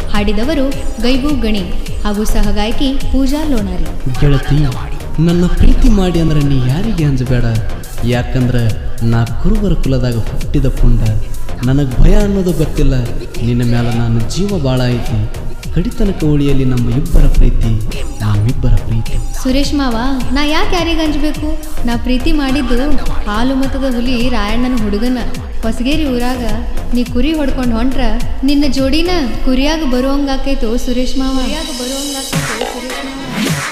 ಹಾಡಿದವರು ಗೈಬು ಗಣಿ ಹಾಗೂ ಸಹಗಾಯಕಿ ಪೂಜಾ ಲೋಣಾರಿ ಗೆಳತಿ ನನ್ನ ಪ್ರೀತಿ ಮಾಡಿ ಅಂದ್ರೆ ನೀ ಯಾರಿಗೆ ಅಂಜಬೇಡ ಯಾಕಂದ್ರೆ ನಾ ಕುರುಬರ ಕುಲದಾಗ ಹುಟ್ಟಿದ ಪುಂಡ ನನಗೆ ಭಯ ಅನ್ನೋದು ಗೊತ್ತಿಲ್ಲ ನಿನ್ನ ಮೇಲೆ ನಾನು ಜೀವ ಭಾಳ ಐತಿ ಕಡಿತನಕ ಉಳಿಯಲಿ ನಮ್ಮ ಇಬ್ಬರ ಪ್ರೀತಿ ನಮ್ಮಿಬ್ಬರ ಪ್ರೀತಿ ಸುರೇಶ್ ಮಾವ ನಾ ಯಾಕೆ ಯಾರಿಗೆ ಅಂಜಬೇಕು ನಾ ಪ್ರೀತಿ ಮಾಡಿದ್ದು ಹಾಲು ಮತದ ಹುಲಿ ರಾಯಣ್ಣನ ಹುಡುಗನ ಹೊಸಗೇರಿ ಊರಾಗ ನೀ ಕುರಿ ಹೊಡ್ಕೊಂಡು ಹೊಂಟ್ರ ನಿನ್ನ ಜೋಡಿನ ಕುರಿಯಾಗ ಬರುವಂಗಾಕೈತೋ ಸುರೇಶ್ ಮಾವ ಕುರಿಯಾಗ ಬರುವಂಗಾಕೈತೋ ಸುರೇಶ್ ಮಾವ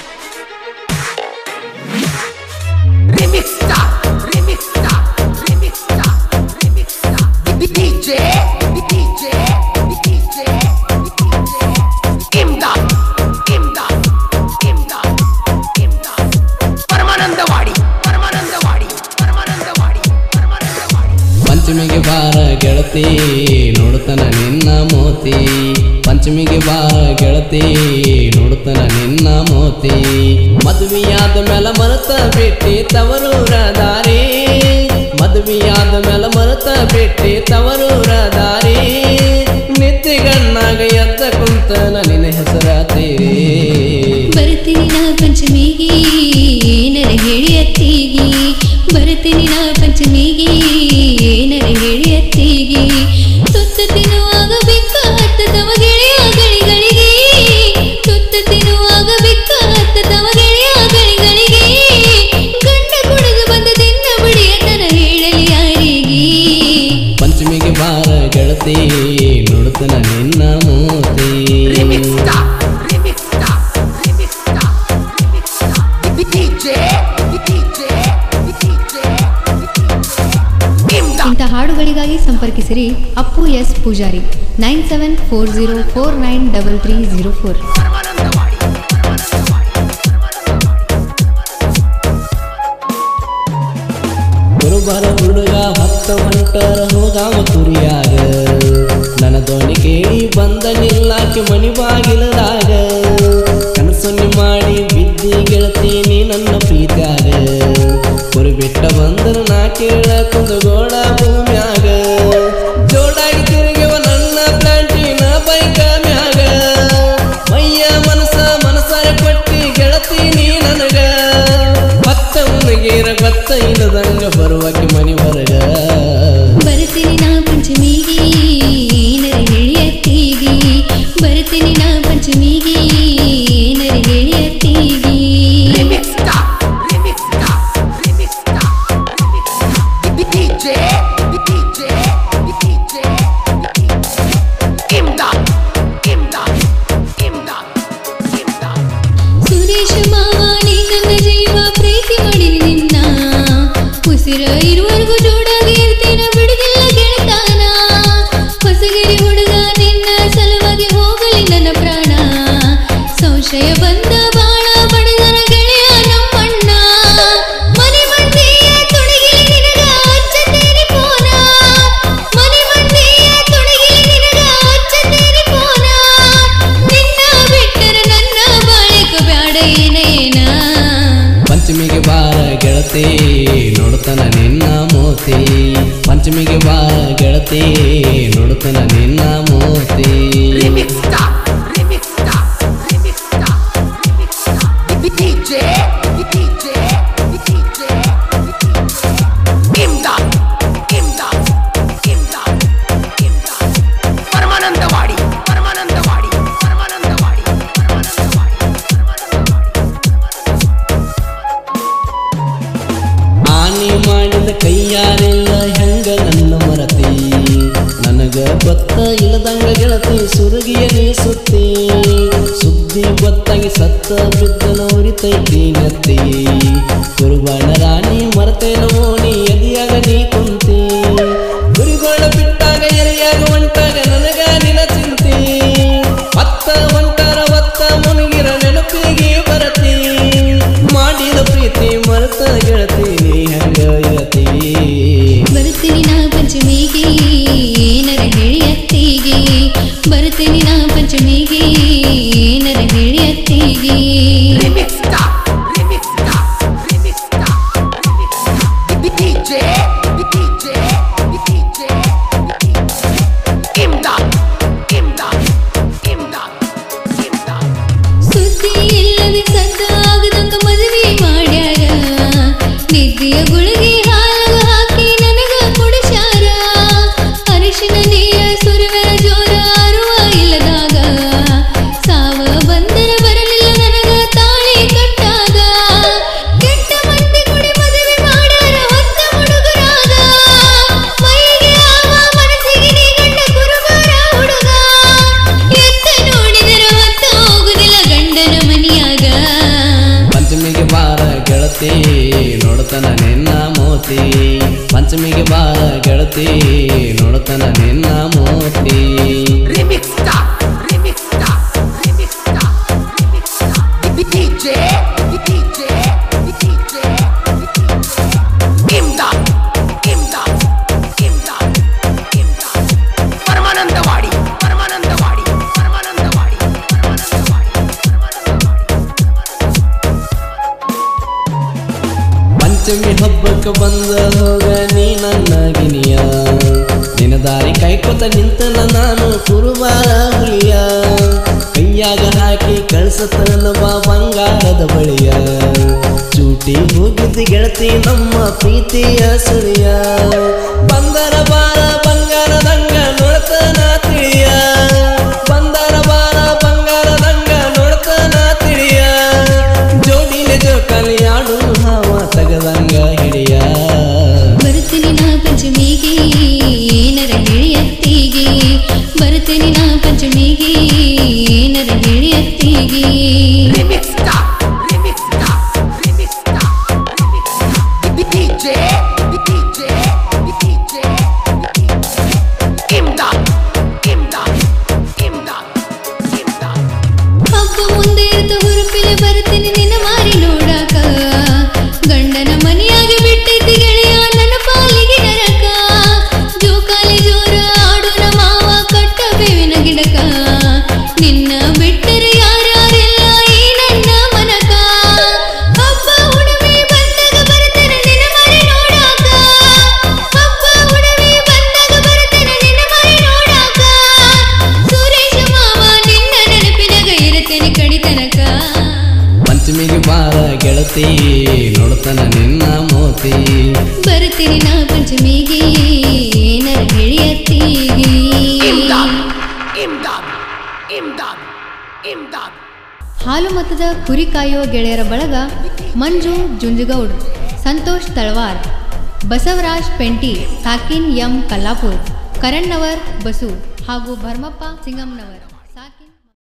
Remix star, remix star, remix star, remix star. DJ, DJ, DJ, DJ. Imdad, Imdad, Imdad, Imdad. Paramanandawadi Paramanandawadi Paramanandawadi Paramanandawadi ಪಂಚಮಿಗೆ ಬಾರ ಗೆಳತಿ ನೋಡುತ್ತನ ನಿನ್ನ ಮೋತಿ ಪಂಚಮಿಗೆ ಬಾರ ಗೆಳತಿ ನೋಡುತ್ತನ ನಿನ್ನ ಮೋತಿ ಮದುವೆಯಾದ ಮೇಲೆ ಮರೆತ ಬಿಟ್ಟಿ ತವರೂರ ದಾರಿ ಮದುವೆಯಾದ ಮೇಲೆ ಮರೆತ ಬಿಟ್ಟಿ ತವರೂರ ದಾರಿ ನಿತ್ಯಗಣ್ಣಾಗ ಎದ್ದ ಕುಂತನ ನಿನ್ನ ಹೆಸರಾತೀರಿ ಬರ್ತೀನಿ ನಾ ಪಂಚಮಿಗೆ ಏನರ ಹೇಳಿ ಅತ್ತಿಗೆ ಬರ್ತೀನಿ ನಾ ಪಂಚಮಿಗೆ ಏನರ ಹೇಳಿ ಅತ್ತಿಗೆ ತುತ್ತ ತಿನ್ನುವಾಗ ಬೆಕ್ಕ ಹತ್ತದವ ಗೆಳೆಯ ಗಳಿಗಳಿಗೆ ತುತ್ತ ತಿನ್ನುವಾಗ ಬೆಕ್ಕ ಹತ್ತದವ ಗೆಳೆಯ ಗಳಿಗಳಿಗೆ ಗಂಡ ಕುಡಿದು ಬಂದ ದಿನ ಬಿಡಿಯತನ ಹೇಳಲಿ ಯಾರಿಗೆ ಪಂಚಮಿಗೆ ಬಾರ ಗೆಳತಿ ನೋಡುತ್ತನ ನಿನ್ನ Moti Remix star, remix star, remix star, remix star. DJ, DJ, DJ, Imdad. ಇಂಥ ಹಾಡುಗಳಿಗಾಗಿ ಸಂಪರ್ಕಿಸಿರಿ Appu S Poojari nine seven four zero four nine double three zero four Paramanandawadi Paramanandawadi ಕುರುಬರ ಹುಡುಗ ಹತ್ತ ಹೊಂಟರ ಹೋಗಾವ ಕುರಿಯಾಗ ನನ್ನ ದೋಣಿ ಕೇಳಿ ಬಂದ ನಿಲ್ಲಾಕಿ ಮನಿ ಬಾಗಿಲದಾಗ ಕನಸೊನ್ನಿ ಮಾಡಿ ಬಿದ್ದಿ ಗೆಳತೀನಿ ನನ್ನ ಪ್ರೀತ್ಯಾಗ ಕುರಿ ಬಿಟ್ಟ ಬಂದ್ರ ನಾ ಕೇಳ ಕುಂದಗೋಡ ಭೂಮ್ಯಾಗ ಜೋಡಾಗಿ ತಿರುಗಿವ ನನ್ನ ಪ್ಲಾಂಟಿನ ಬೈಕ ಮ್ಯಾಗ ಮೈಯ ಮನಸ ಮನಸಾರೆ ಕೊಟ್ಟಿ ಗೆಳತೀನಿ ನನಗ ಭತ್ತ ಉಣ್ಣಗೀರ ಗೊತ್ತ ಇಲ್ಲದಂಗ ಬರುವಕ್ಕೆ ಮನಿ ಹೊರಗ ಬರ್ತೀನಿ ನಾ ಪಂಚಮಿಗೆ ಏನರ ಹೇಳಿ ಅತ್ತಿಗೆ ಬರ್ತೀನಿ ನಾ ಪಂಚಮಿಗೆ ಏನರ ಹೇಳಿ ಅತ್ತಿಗೆ Remix star, remix star, remix star, remix star. DJ, DJ, DJ, Imdad, Imdad, Imdad, Imdad. Suresh ಮಾವಾಣಿ ನನ್ನ ಜೀವ ಪ್ರೀತಿ ಮಾಡಿನಿ ನಿನ್ನ ಉಸಿರ ಇರುವವರೆಗೂ ಜೋಡಾಗಿ ಇರ್ತೀನ ಬಿಡುದಿಲ್ಲ ಗೆಳತಾನ ಹೊಸಗಿರಿ ಹುಡುಗ ನಿನ್ನ ಸಲುವಾಗಿ ಹೋಗಲಿ ನನ್ನ ಪ್ರಾಣ ಸಂಶಯ ಬಂದ ಬಾಳ ಬಡದನ ಗೆಳೆಯ ನಮ್ಮಣ್ಣ ಮನೆ ಮಂದಿಯ ತುಣಗಿಲಿ ನಿನಗ ಹಚ್ಚತೇನೆ ಫೋನ ಮನೆ ಮಂದಿಯ ತುಣಗಿಲಿ ನಿನಗ ಹಚ್ಚತೇನೆ ಫೋನ ನಿನ್ನ ಬಿಟ್ಟರ ನನ್ನ ಬಾಳಿಕ ಬ್ಯಾಡ ಏನೇನ ಪಂಚಮಿಗೆ ಬಾರ ಗೆಳತಿ ನೋಡುತ್ತನ ನಿನ್ನ ಮೋತಿ ಪಂಚಮಿಗೆ ಬಾರ ಗೆಳತಿ ನೋಡುತ್ತನ ನಿನ್ನ Moti Remix star, remix star, remix star, remix star. DJ, DJ, DJ, Imdad, Imdad, Imdad, Imdad. Paramanandawadi Paramanandawadi Paramanandawadi Paramanandawadi ಆನಿ ಮಾಡಿದ ಕೈಯಾರೆಲ್ಲ ಹೆಂಗ ನನ್ನ ಮರತಿ ನನಗ ಗೊತ್ತ ಇಲ್ಲದಂಗ ಗೆಳತಿ ಸುರಗಿಯ ನೀ ಸುತ್ತಿ ಸುದ್ದಿ ಗೊತ್ತಾಗಿ ಸತ್ತ ಬಿದ್ದ ನೋಡಿತೈತಿ ನತ್ತಿ ಕುರುಬಾಣ ರಾಣಿ ಮರತೇನೋ ನೀ ಎದಿಯಾಗ ನೀ ಕುಂತಿ ಗುರಿಗೋಳ ಬಿಟ್ಟಾಗ ಎರಿಯಾಗ ಹೊಂಟಾಗ ನನಗ ನಿನ ಚಿಂತಿ ಅತ್ತ ಹೊಂಟಾರ ಒತ್ತ ಮುನುಗಿರ ನೆನಪಿಗೆ ಬರತಿ ಮಾಡಿದ ಪ್ರೀತಿ ಮರೆತ ಗೆಳತಿ ನೀ ಹೆಂಗ ಇರತಿ ಬರ್ತೀನಿ ನಾ ಪಂಚಮಿಗೆ ಏನರ ಹೇಳಿ ಅತ್ತಿಗೆ ಬರ್ತೀನಿ ನಾ ಪಂಚಮಿಗೆ ಏನರ ಹೇಳಿ ಅತ್ತಿಗೆ Remix star, remix star, remix star, remix star. DJ, DJ, DJ, Imdad, Imdad, Imdad. ತುಳಸಿಯ ಗುಳಿಗೆ ಹಾಲು ಹಾಕಿ ನನಗ ಕುಡಿಸ್ಯಾರ ಅರಿಶಿನ ನೀರ ಸುರುವೆರ ಜೋರ ಅರುವ ಇಲ್ಲದಾಗ ಸಾವ ಬಂದರ ಬರಲಿಲ್ಲ ನನಗ ತಾಳಿ ಕಟ್ಟಾಗ ಕೆಟ್ಟ ಮಂದಿ ಕುಡಿ ಮದುವೆ ಮಾಡಾರ ಹೊತ್ತ ಹುಡುಗರಾಗ ಮೈಗೆ ಆವ ಮನಸ್ಸಿಗೆ ನೀ ಗಂಡ ಕುರುಬಾರ ಹುಡುಗ ಎತ್ತ ನೋಡಿದರ ಹೊತ್ತ ಹೋಗುದಿಲ್ಲ ಗಂಡನ ಮನಿಯಾಗ ಪಂಚಮಿಗೆ ಬಾರ ಗೆಳತಿ ನೋಡ್ತಾನ ನಿನ್ನ ಮೋತಿ ಪಂಚಮಿಗೆ ಬಾರ ಗೆಳತಿ ನೋಡ್ತಾನ ನಿನ್ನ Moti Remix star, remix star, remix star, remix star. DJ, DJ, DJ, Imdad, Imdad, Imdad, Imdad. Paramanandawadi Paramanandawadi Paramanandawadi Paramanandawadi Panchami ಹಬ್ಬಕ್ಕೆ ಬಂದ ಹೋಗ ನೀ ನನ್ನ ಗಿನಿಯ ನಿನ್ನ ದಾರಿ ಕೈಕೊತ ನಿಂತನ ನಾನು ಕುರುಬಾರ ಹುಲಿಯ ಕೈಯಾಗ ಹಾಕಿ ಕಳ್ಸತನ ಬಾ ಬಂಗಾರದ ಬಳಿಯ ಚೂಟಿ ಹೋಗಿದ್ದಿ ಗೆಳತಿ ನಮ್ಮ ಪ್ರೀತಿಯ ಸುಳಿಯ ಬಂದರ ಬಾರ ಬಂಗಾರದಂಗ ನೋಡ್ತನ ತಿಳಿಯ ಬಂದರ ಬಾರ ಬಂಗಾರದಂಗ ನೋಡ್ತನ ತಿಳಿಯ ಜೋಡಿಲೆ ಜೋಕಾಲಿ ಆಡು ಹಾವ ತಗದಂಗ ಹಿಡಿಯ ಬರ್ತೀನಿ ನಾ ಪಂಚಮಿಗೆ ಏನರ ಹೇಳಿ ಅತ್ತಿಗೆ ಬರ್ತೀನಿ ನಾ ಪಂಚಮಿಗೆ ಏನರ ಹೇಳಿ ಅತ್ತಿಗೆ Remix star, remix star, remix star, remix star. DJ, DJ, DJ, Imdad, Imdad, Imdad, Imdad. ಹಬ್ಬ ಮುಂದೆ ಇರ್ತ ಹುರುಪಿಲೆ ಬರ್ತೀನಿ ನಿನ್ನ ಮಾರಿ ನೋಡಾಕ ಗಂಡನ ಮನೆಯಾಗ ಬಿಟ್ಟಿದ್ದಿ ಗೆಳೆಯ ನನ್ನ ಪಾಲಿಗೆ ನರಕ ಜೋಕಾಲಿ ಜೋರ ಆಡೋಣ ಮಾವ ಕಟ್ಟ ಬೇವಿನ ಗಿಡಕ ನಿನ್ನ ಬಿಟ್ಟರೆ ಯಾರ್ಯಾರಿಲ್ಲ ಈ ನನ್ನ ಮನಕ ಹಬ್ಬ ಹುಡುವಿ ಬಂದಾಗ ಬರ್ತೇನೆ ನಿನ್ನ ಮನೆ ನೋಡಾಕ ಹಬ್ಬ ಹುಡುವಿ ಬಂದಾಗ ಬರ್ತೇನೆ ನಿನ್ನ ಮನೆ ನೋಡಾಕ ಸುರೇಶ ಮಾವ ನಿನ್ನ ನೆನಪಿನಾಗ ಇರುತ್ತೇನೆ ಕಡಿತನಕ ಪಂಚಮಿಗೆ ಬಾರ ಗೆಳತಿ ನೋಡ್ತಾನ ನಿನ್ನ ಮೋತಿ ಬರ್ತೀನಿ ನಾ ಪಂಚಮಿಗೆ ಏನರ ಹೇಳಿ ಅತ್ತಿಗೆ Imdad, Imdad, Imdad, Imdad. ಹಾಲು ಮತದ ಕುರಿ ಕಾಯುವ ಗೆಳೆಯರ ಬಳಗ ಮಂಜು ಜುಂಜುಗೌಡ್ ಸಂತೋಷ್ ತಳವಾರ್ ಬಸವರಾಜ್ ಪೆಂಟಿ ಸಾಕಿನ್ ಎಂ ಕಲ್ಲಾಪುರ್ ಕರಣ್ ನವರ್ ಬಸು ಹಾಗೂ ಭರ್ಮಪ್ಪ ಸಿಂಗಂನವರ್